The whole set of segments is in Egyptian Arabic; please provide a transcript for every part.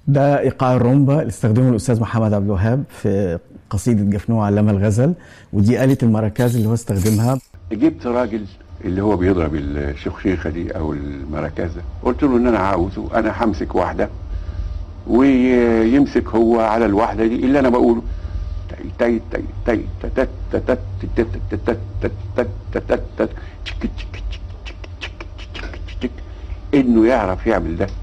ده ايقاع الرومبا اللي استخدمه الاستاذ محمد عبد الوهاب في قصيده جفنوع علامه الغزل ودي آلة المراكاز اللي هو استخدمها جبت راجل اللي هو بيضرب الشخشيخه دي او المراكزه قلت له ان انا عاوزه انا همسك واحده ويمسك هو على الواحده دي اللي انا بقوله تاي تاي تاي تاي تاي تاي تاي تاي تاي تاي تاي تاي تاي تاي تشك تشك تشك تشك تشك تشك انه يعرف يعمل ده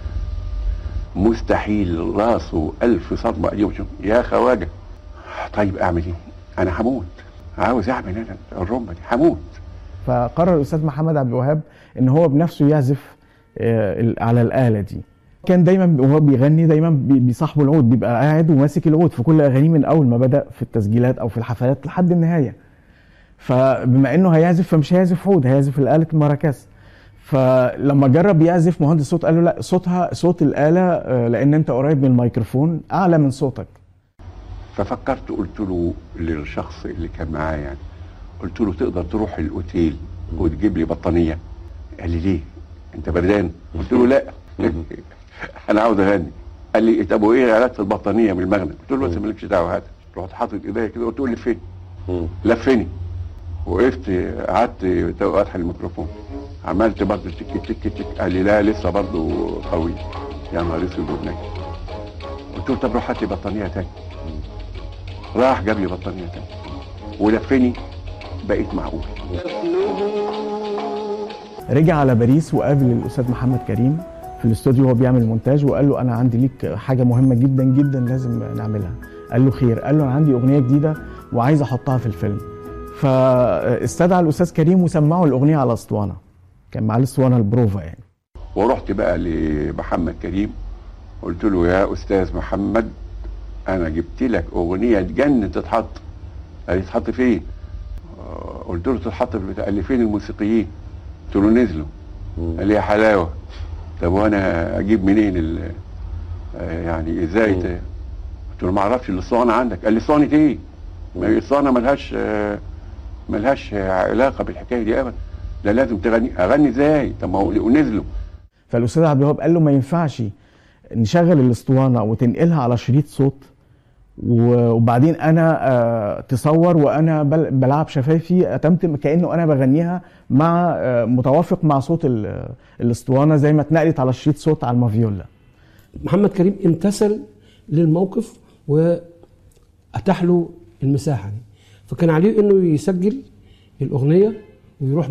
مستحيل راسه ألف صدمة اليوم شوف يا خواجة طيب أعمل إيه؟ أنا هموت عاوز أعمل أنا الرمبة دي هموت فقرر الاستاذ محمد عبد الوهاب ان هو بنفسه يعزف آه، ال- على الاله دي كان دايما وهو بيغني دايما بي- بيصاحبه العود بيبقى قاعد وماسك العود في كل اغانيه من اول ما بدا في التسجيلات او في الحفلات لحد النهايه فبما انه هيعزف فمش هيعزف عود هيعزف الاله المراكز فلما جرب يعزف مهندس صوت قال له لا صوتها صوت الاله آه، لان انت قريب من الميكروفون اعلى من صوتك ففكرت قلت له للشخص اللي كان معايا يعني قلت له تقدر تروح الاوتيل وتجيب لي بطانيه قال لي ليه انت بردان قلت له لا انا عاوز اغني قال لي طب وايه علاقه البطانيه بالمغنى قلت له بس مالكش دعوه هات رحت حاطط ايديا كده قلت له لفني لفني وقفت قعدت فاتح الميكروفون عملت برضه تك تك تك قال لي لا لسه برضه قوي يا نهار اسود وبنجي قلت له طب روح هات لي بطانيه تاني راح جاب لي بطانيه تاني ولفني بقيت معقول رجع على باريس وقابل الاستاذ محمد كريم في الاستوديو وهو بيعمل مونتاج وقال له انا عندي ليك حاجه مهمه جدا جدا لازم نعملها قال له خير قال له انا عندي اغنيه جديده وعايز احطها في الفيلم فاستدعى الاستاذ كريم وسمعه الاغنيه على اسطوانه كان معاه الاسطوانه البروفا يعني ورحت بقى لمحمد كريم قلت له يا استاذ محمد انا جبت لك اغنيه تجنن تتحط قال لي تتحط فين؟ آه، قلت له تتحط في البتاع قال لي فين الموسيقيين؟ قلت له نزلوا قال لي يا حلاوه طب وانا اجيب منين ال آه، يعني ازاي ت- قلت له ما اعرفش الاسطوانه عندك قال لي اسطوانه ايه؟ ما هي الاسطوانه ملهاش آه، ملهاش علاقه بالحكايه دي ابدا لا لازم تغني اغني ازاي؟ طب ما هو ونزلوا فالاستاذ عبد الوهاب قال له ما ينفعش نشغل الاسطوانه وتنقلها على شريط صوت و- وبعدين انا آه، تصور وانا بل- بلعب شفايفي اتمتم كانه انا بغنيها مع آه، متوافق مع صوت ال- الاسطوانه زي ما اتنقلت على شريط صوت على المافيولا محمد كريم امتثل للموقف واتاح له المساحه دي فكان عليه انه يسجل الاغنيه ويروح